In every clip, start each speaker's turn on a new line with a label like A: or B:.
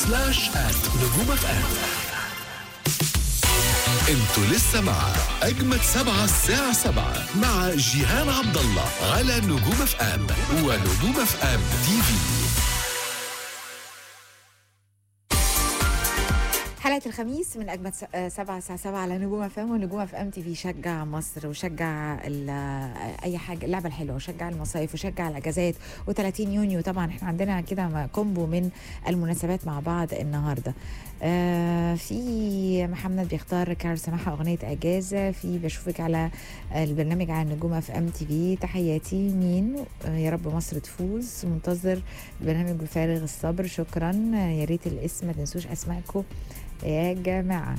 A: سلاش آت نجوم اف ام انتوا لسه مع اجمد سبعة الساعة سبعة مع جيهان عبد الله على نجوم اف ام ونجوم اف ام تي في
B: حلقة الخميس من أجمد س- آه، سبعة الساعة سبعة على نجوم اف ام ونجوم اف ام تي في شجع مصر وشجع ال- آه، أي حاجة اللعبة الحلوة وشجع المصايف وشجع الأجازات و30 يونيو طبعا احنا عندنا كده م- كومبو من المناسبات مع بعض النهاردة آه في محمد بيختار كار سماحة أغنية أجازة في بشوفك على البرنامج على نجوم اف ام تي في تحياتي مين آه، يا رب مصر تفوز منتظر البرنامج بفارغ الصبر شكرا آه، يا ريت الاسم ما تنسوش أسمائكم يا جماعة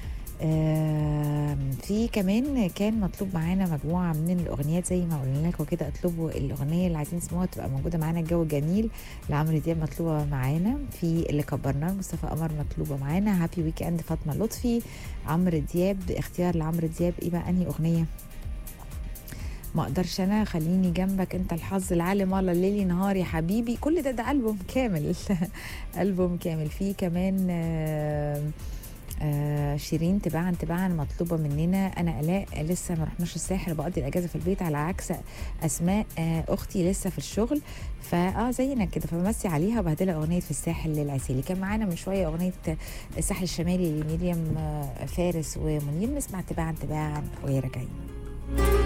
B: آم، في كمان كان مطلوب معانا مجموعة من الأغنيات زي ما قلنا لكم كده اطلبوا الأغنية اللي عايزين تسمعوها تبقى موجودة معانا الجو جميل لعمرو دياب مطلوبة معانا في اللي كبرناه مصطفى قمر مطلوبة معانا هابي ويك اند فاطمة لطفي عمرو دياب اختيار لعمرو دياب ايه بقى انهي أغنية ما اقدرش انا خليني جنبك انت الحظ العالم الله ليلي نهار يا حبيبي كل ده ده البوم كامل البوم كامل فيه كمان آه آه شيرين تباعا تباعا مطلوبه مننا انا الاء لسه ما رحناش الساحل بقضي الاجازه في البيت على عكس اسماء آه اختي لسه في الشغل فاه زينا كده فبمسي عليها وبهدلها اغنيه في الساحل للعسيلي كان معانا من شويه اغنيه الساحل الشمالي لمريم آه، فارس ومنير نسمع تباعا تباعا وهي راجعين